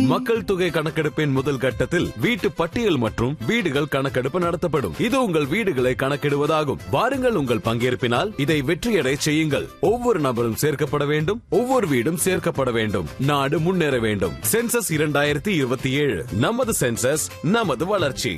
மக்கள் தொகை கணக்கெடுப்பின் முதல் கட்டத்தில் வீட்டு பட்டியல் மற்றும் வீடுகள் கணக்கெடுப்பு நடத்தப்படும் இது உங்கள் வீடுகளை கணக்கிடுவதாகும் வாருங்கள் உங்கள் பங்கேற்பினால் இதை வெற்றியடை செய்யுங்கள் ஒவ்வொரு நபரும் சேர்க்கப்பட வேண்டும் ஒவ்வொரு வீடும் சேர்க்கப்பட வேண்டும் நாடு முன்னேற வேண்டும் சென்சஸ் இரண்டாயிரத்தி இருபத்தி ஏழு நமது சென்சஸ் நமது வளர்ச்சி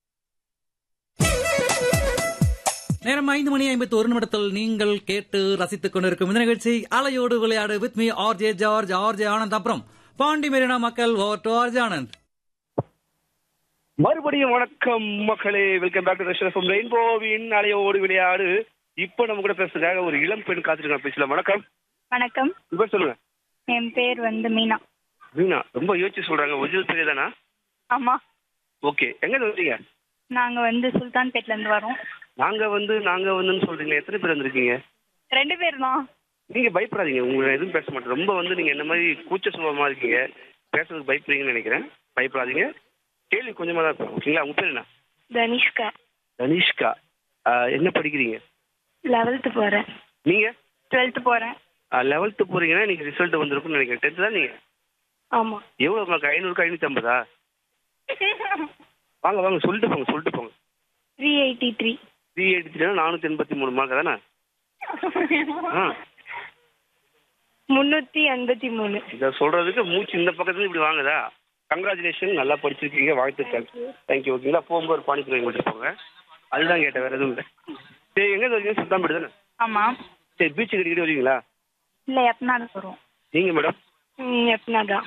நேரம் ஐந்து மணி ஐம்பத்தி ஒரு நிமிடத்தில் நீங்கள் கேட்டு ரசித்துக் கொண்டிருக்கும் இந்த நிகழ்ச்சி அலையோடு விளையாடு with me R J George R J Anand அப்புறம் பாண்டி மெரினா மக்கள் over to R J Anand மறுபடியும் வணக்கம் மக்களே வெல்கம் பேக் டு ரஷ்யம் ரெயின்போவின் அலையோடு விளையாடு இப்போ நம்ம கூட பேசுறதுக்காக ஒரு இளம் பெண் காத்துருக்காங்க பேசலாம் வணக்கம் வணக்கம் உங்க பேர் சொல்லுங்க என் பேர் வந்து மீனா வீணா ரொம்ப யோசிச்சு சொல்றாங்க ஒரிஜினல் பேர் தானா ஆமா ஓகே எங்க இருந்து வந்தீங்க நாங்க வந்து சுல்தான்பேட்ல இருந்து வரோம் நாங்க வந்து நாங்க வந்துன்னு சொல்றீங்க எத்தனை பேர் வந்திருக்கீங்க ரெண்டு பேர் தான் நீங்க பயப்படாதீங்க உங்களை எதுவும் பேச மாட்டேன் ரொம்ப வந்து நீங்க என்ன மாதிரி கூச்ச சுபாவமா இருக்கீங்க பேசுறதுக்கு பயப்படுறீங்கன்னு நினைக்கிறேன் பயப்படாதீங்க கேள்வி கொஞ்சமா தான் இருக்கும் ஓகேங்களா உங்க பேர் என்ன தனிஷ்கா தனிஷ்கா ஆஹ், என்ன படிக்கிறீங்க லெவல்த்து போறேன் நீங்க டுவெல்த்து போறேன் லெவல்த்து போறீங்கன்னா நீங்க ரிசல்ட் வந்திருக்கும்னு நினைக்கிறேன் டென்த் தான் நீங்க ஆமா எவ்வளவு மார்க் ஐநூறுக்கு ஐநூத்தி ஐம்பதா வாங்க வாங்க சொல்லிட்டு போங்க சொல்லிட்டு போங்க three eighty three three eighty three நானூத்தி எண்பத்தி மூணு மார்க் தானே ஆ முன்னூத்தி எண்பத்தி மூணு இதை சொல்றதுக்கு மூச்சு இந்த பக்கத்துல இப்படி வாங்குதா கங்க்ராச்சுலேஷன் நல்லா படிச்சிருக்கீங்க வாழ்த்துக்கள் தேங்க்யூ ஓகேங்களா போகும்போது ஒரு பானிபூரி வாங்கி கொடுத்து போங்க அதுதான் கேட்டேன் வேற எதுவும் இல்லை சரி எங்க வரீங்க சுல்தான்பேட் தானே ஆமா சரி பீச்சுக்கு அடிக்கடி வருவீங்களா இல்ல எப்பனாலும் வரும் நீங்க மேடம் ம் எப்பனா தான்